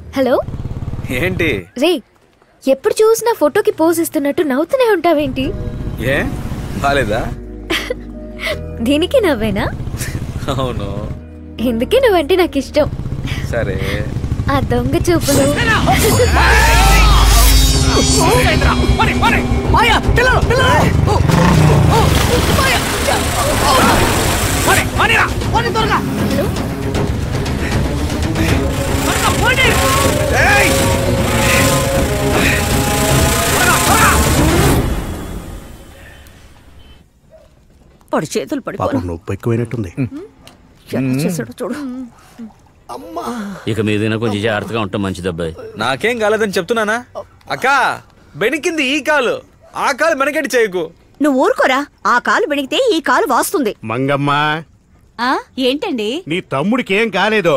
Hello ఏంటి రే ఎప్పుడు చూసినా ఫోటోకి పోజ్ ఇస్తున్నట్టు నవ్వుతూనే ఉంటావేంటి ఏ బాలేదా దీనికి నవ్వేనా అవును ఎందుకే నువ్వంటే నాకు ఇష్టం సరే ఆ దొంగ చూపులు పడి చేతులు పడి పాపం నొప్పి ఎక్కువైనట్టుంది చేసాడు చూడు ఇక మీదైనా కొంచెం జాగ్రత్తగా ఉంటాం మంచిది అబ్బాయి నాకేం కాలేదని చెప్తున్నానా అక్క బెణికింది ఈ కాలు ఆ కాలు వెనకటి చేయకు నువ్వు ఊరుకోరా ఆ కాలు బెణికితే ఈ కాలు వాస్తుంది మంగమ్మ ఆ ఏంటండి నీ తమ్ముడికి ఏం కాలేదు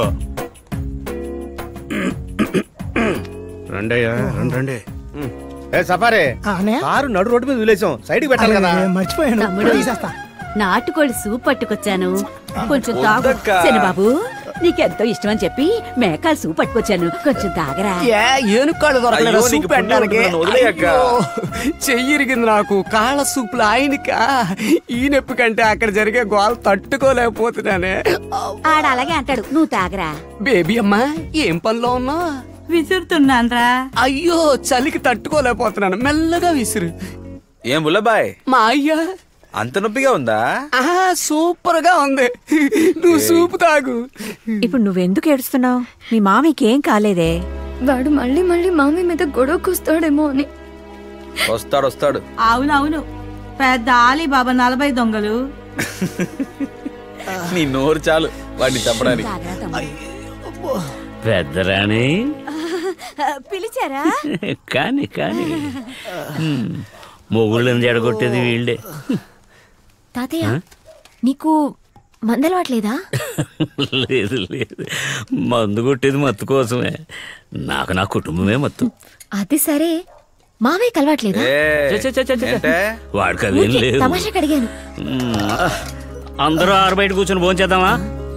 రండయ్యా రండి రండి ఏ సఫారే కారు నడు రోడ్డు మీద వదిలేసాం సైడ్కి పెట్టాలి కదా మర్చిపోయాను తమ్ముడు. తీసేస్తా నాటుకోడి సూప్ పట్టుకొచ్చాను కొంచెం తాగు వద్దక్కా. బాబు నీకెంతో ఇష్టం అని చెప్పి మేకాల సూప్ పట్టుకొచ్చాను కొంచెం తాగరా ఏ ఏనుకాళ్ళు దొరకలేదా అయ్యో, నీకు సూప్ పెట్టడానికి పుణ్యం ఉంటుంది, వదిలేయక్క. అయ్యో, చెయ్యి ఇరిగింది నాకు కాళ్ళ సూపులు ఆయనక ఈ నొప్పి కంటే అక్కడ జరిగే గోల తట్టుకోలేకపోతున్నానే ఆడ అలాగే అంటాడు నువ్వు తాగరా బేబీ అమ్మా ఏం పనిలో ఉన్నావు విసురుతున్నాన్రా అయ్యో చలికి తట్టుకోలేకపోతున్నాను మెల్లగా విసురు ఏం బుల్లబాయ్ మా అయ్య అంత నొప్పిగా ఉందా ఆహా, సూపర్ గా ఉంది నువ్వు సూపు తాగు ఇప్పుడు నువ్వెందుకు ఏడుస్తున్నావు మీ మామికి ఏం కాలేదే వాడు మళ్ళీ మళ్ళీ మామి మీద గొడవకు వస్తాడేమో అని వస్తాడు వస్తాడు అవునవును పెద్ద ఆలీ బాబా నలభై దొంగలు నీ నోరు చాలు వాడిని చంపడానికి తాగరా తమ్ముడు. పెద్దరాణి పిలిచారా కానీ కానీ మొగుళ్ళని జడగొట్టేది వీళ్ళే తాతయ్య నీకు మందలవాట్లేదా లేదు లేదు మందు కొట్టేది మత్తు కోసమే నాకు నా కుటుంబమే మత్తు అది సరే మావే కలవాట్లేదా ఏ, చ, చ, చ, చ, చ. ఏంటే? వాడికి అదేం ఊరికే లేదు తమాషాకి అడిగాను మ్మ్. అందరూ ఆరు బయట కూర్చొని భోంచేద్దామా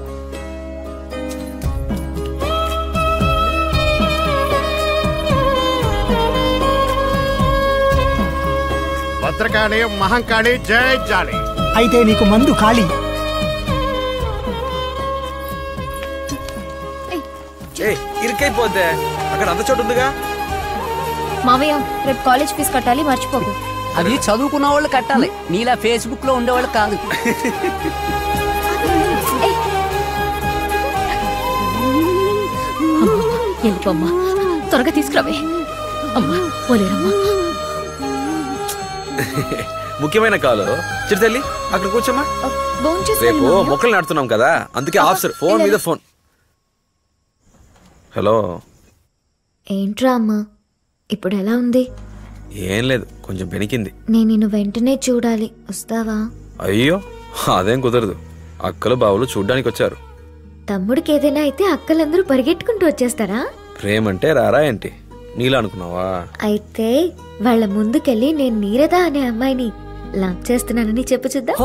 భద్రకాళి మహంకాళి జై జాలి అయితే నీకు మందు ఖాళీ ఏయ్, ఇరుకైపోతే అక్కడ అంత చోటు ఉందిగా మావయ్య రేపు కాలేజ్ ఫీజు కట్టాలి మర్చిపోకు అది చదువుకున్న వాళ్ళు కట్టాలి నీలా ఫేస్బుక్ లో ఉండేవాళ్ళు కాదు వెళ్ళిపోమ్మా త్వరగా తీసుకురావే అమ్మా పోలేరమ్మా ముఖ్యమైన కాలు చిరుతల్లి అక్కడ కూర్చోమ్మా రేపు మొక్కలు నాడుతున్నాం కదా అందుకే ఆఫీసర్ ఫోన్ మీద ఫోన్ హలో ఏంట్రా అమ్మా ఇప్పుడు ఎలా ఉంది ఏం లేదు కొంచెం బెనికింది నేను నిన్ను వెంటనే చూడాలి వస్తావా అయ్యో అదేం కుదరదు అక్కలు బావులు చూడ్డానికి వచ్చారు తమ్ముడికి ఏదైనా అయితే అక్కలందరూ పరిగెట్టుకుంటూ వచ్చేస్తారా ప్రేమంటే రారా ఏంటి నీలా అనుకున్నావా అయితే వాళ్ళ ముందుకెళ్ళి నేను నీరద అనే అమ్మాయిని లవ్ చేస్తున్నానని చెప్పు చూద్దాం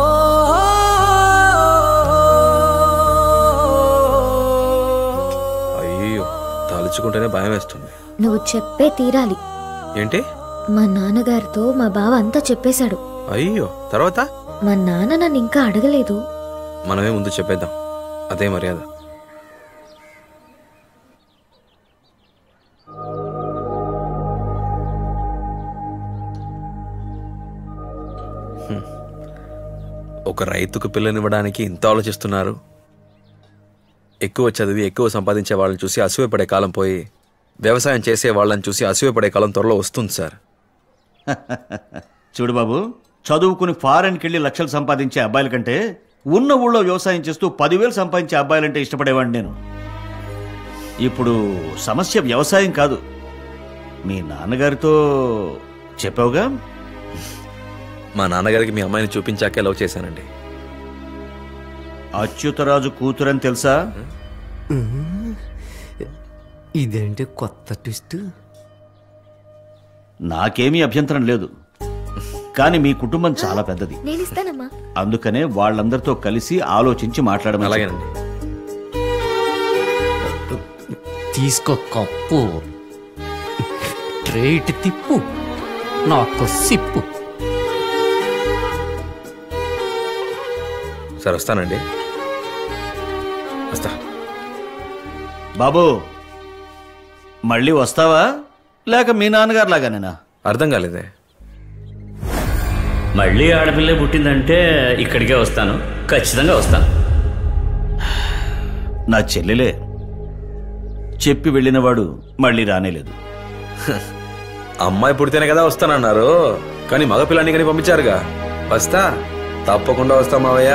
అయ్యో తలుచుకుంటేనే భయం వేస్తుంది నువ్వు చెప్పే తీరాలి ఏంటి మా నాన్నగారితో మా బావ అంతా చెప్పేశాడు అయ్యో తర్వాత మా నాన్న నన్ను ఇంకా అడగలేదు మనమే ముందు చెప్పేద్దాం అదే మర్యాద హ్మ్. ఒక రైతుకు పిల్లనివ్వడానికి ఇంత ఆలోచిస్తున్నారు ఎక్కువ చదివి ఎక్కువ సంపాదించే వాళ్ళని చూసి అసూయపడే కాలం పోయి వ్యవసాయం చేసే వాళ్ళని చూసి అసూయపడే కాలం త్వరలో వస్తుంది సార్ చూడు బాబు చదువుకుని ఫారెన్కి వెళ్ళి లక్షలు సంపాదించే అబ్బాయిల కంటే ఉన్న ఊళ్ళో వ్యవసాయం చేస్తూ పదివేలు సంపాదించే అబ్బాయిలంటే ఇష్టపడేవాడిని నేను ఇప్పుడు సమస్య వ్యవసాయం కాదు మీ నాన్నగారితో చెప్పావుగా మా నాన్నగారికి మీ అమ్మాయిని చూపించాకే లవ్ చేశానండి అచ్యుతరాజు కూతురని తెలుసా ఇదేంటి కొత్త ట్విస్ట్ నాకేమీ అభ్యంతరం లేదు కానీ మీ కుటుంబం చాలా పెద్దది నేను ఇస్తానమ్మా అందుకనే వాళ్ళందరితో కలిసి ఆలోచించి మాట్లాడమని అలాగేనండి తీసుకో కప్పు రేటు తిప్పు నాకు సిప్పు సార్ వస్తానండి వస్తా బాబు మళ్ళీ వస్తావా లేక మీ నాన్నగారు లాగానేనా అర్థం కాలేదే మళ్ళీ ఆడపిల్లే పుట్టిందంటే ఇక్కడికే వస్తాను ఖచ్చితంగా వస్తాను నా చెల్లెలే చెప్పి వెళ్ళినవాడు మళ్ళీ రానేలేదు అమ్మాయి పుడితేనే కదా వస్తానన్నారు కానీ మగ పిల్లాన్ని కానీ పంపించారుగా వస్తా తప్పకుండా వస్తా మావయ్య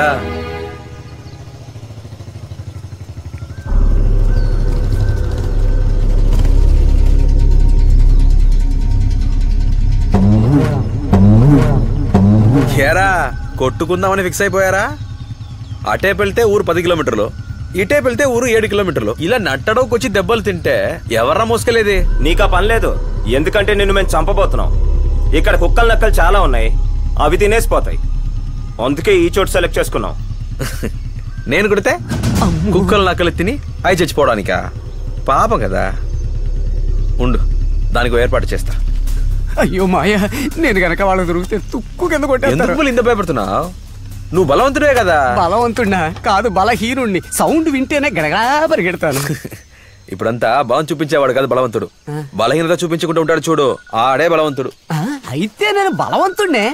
ఏరా కొట్టుకుందామని ఫిక్స్ అయిపోయారా అటే వెళ్తే ఊరు పది కిలోమీటర్లు ఇటే వెళ్తే ఊరు ఏడు కిలోమీటర్లు ఇలా నట్టడవుకొచ్చి దెబ్బలు తింటే ఎవర్రా మోసుకెళ్ళేది నీకా పని లేదు ఎందుకంటే నిన్ను మేము చంపబోతున్నాం ఇక్కడ కుక్కలు నక్కలు చాలా ఉన్నాయి అవి తినేసిపోతాయి అందుకే ఈ చోటు సెలెక్ట్ చేసుకున్నాం నేను కుడితే కుక్కలు నక్కలు తిని అవి చచ్చిపోవడానికా పాపం కదా ఉండు దానికి ఓ ఏర్పాటు చేస్తా అయ్యో మాయ నేను గనక వాళ్ళకి దొరికితే తుక్కు కింద ఎందుకు కొట్టేస్తారు నువ్వు ఇంత భయపడుతున్నావు నువ్వు బలవంతుడే కదా బలవంతున్నా కాదు బలహీనుణ్ణి సౌండ్ వింటేనే గడగడా పరిగెడతాను ఇప్పుడంతా బలం చూపించేవాడు కాదు బలవంతుడు బలహీనత చూపించుకుంటూ ఉంటాడు చూడు ఆడే బలవంతుడు ఆ, అయితే నేను బలవంతుణ్ణే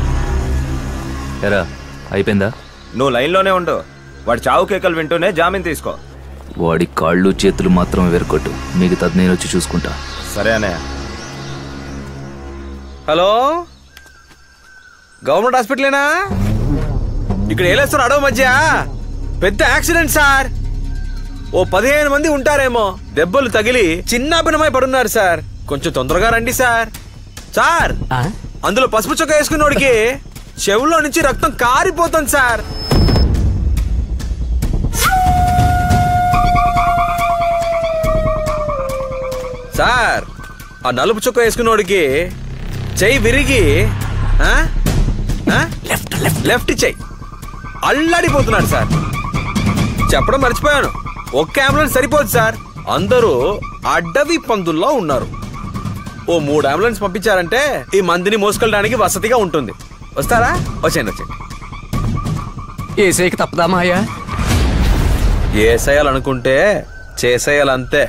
ఎరా అయిపోయిందా నువ్వు లైన్లోనే ఉండు వాడి చావు కేకలు వింటూనే జామీన్ తీసుకో వాడి కాళ్ళు చేతులు మాత్రం వెరకొట్టు మిగతాది నేను వచ్చి చూసుకుంటా సరే అన్నయ్య హలో గవర్నమెంట్ హాస్పిటలేనా ఇక్కడ ఏలేస్తారు అడవి మధ్య పెద్ద యాక్సిడెంట్ సార్ ఓ పదిహేను మంది ఉంటారేమో దెబ్బలు తగిలి చిన్నాభిన్నమై పడున్నారు సార్ కొంచెం తొందరగా రండి సార్ సార్ ఆ? అందులో పసుపు చొక్క వేసుకున్నోడికి చెవుల్లో నుంచి రక్తం కారిపోతుంది సార్ సార్ ఆ నలుపు చొక్క వేసుకున్నోడికి చెయ్యి విరిగి ఆ? ఆ? లెఫ్ట్ చెయ్యి అల్లాడిపోతున్నాడు సార్ చెప్పడం మర్చిపోయాను ఒక్క అంబులెన్స్ సరిపోదు సార్ అందరూ అడ్డవి పందుల్లో ఉన్నారు ఓ మూడు అంబులెన్స్ పంపించారంటే ఈ మందిని మోసుకెళ్ళడానికి వసతిగా ఉంటుంది వస్తారా వచ్చేయండి వచ్చేయండి ఏసేకి తప్పదా మాయ ఏసేయాలనుకుంటే చేసేయాలంతే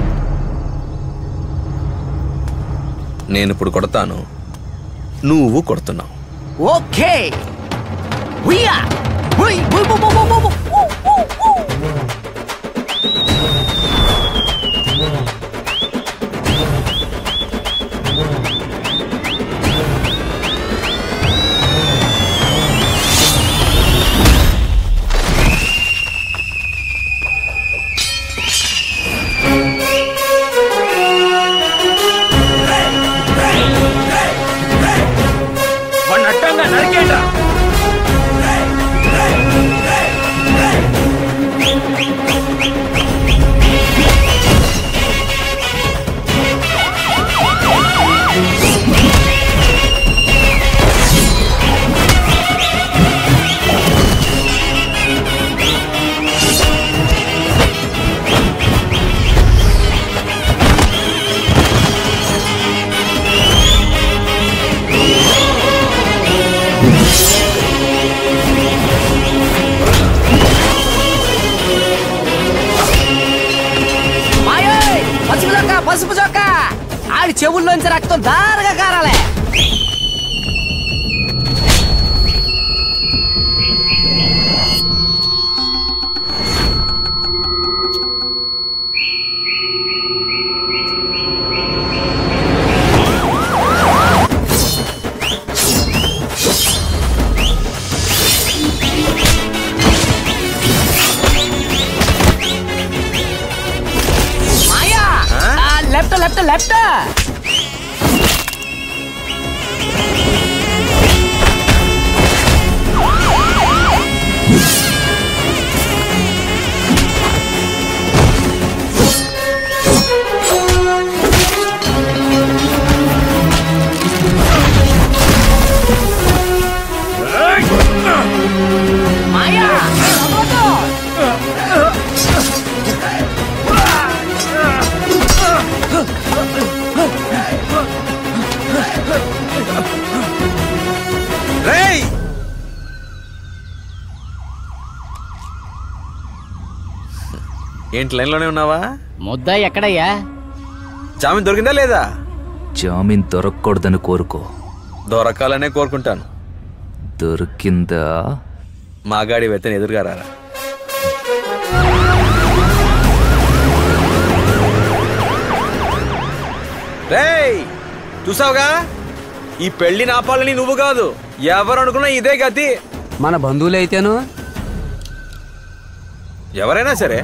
నేను ఇప్పుడు కొడతాను నువ్వు కొడుతున్నావు ఓకే ఉయ్యా ఉయ్, ఉయ్, ఉయ్, ఉయ్, ఉయ్, ఉయ్, ఉయ్, ఉయ్. వాడిని అడ్డంగా నరికేయండిరా. మాయోయ్ పసుపు చొక్క పసుపు చొక్క ఆడి చెవుల్లోంచి రక్తం దారగా కారాలే Maya left left left Maya ఏంటి లైన్లోనే ఉన్నావా ముద్ద ఎక్కడయ్యా జామీన్ దొరికిందా లేదా జామీన్ దొరకకూడదని కోరుకో దొరకాలనే కోరుకుంటాను దొరికిందా మాగాడి వెతని ఎదురుగా రారా రేయ్ చూసావుగా ఈ పెళ్లి నాపాలని నువ్వు కాదు ఎవరు అనుకున్నా ఇదే గతి మన బంధువులైతేను ఎవరైనా సరే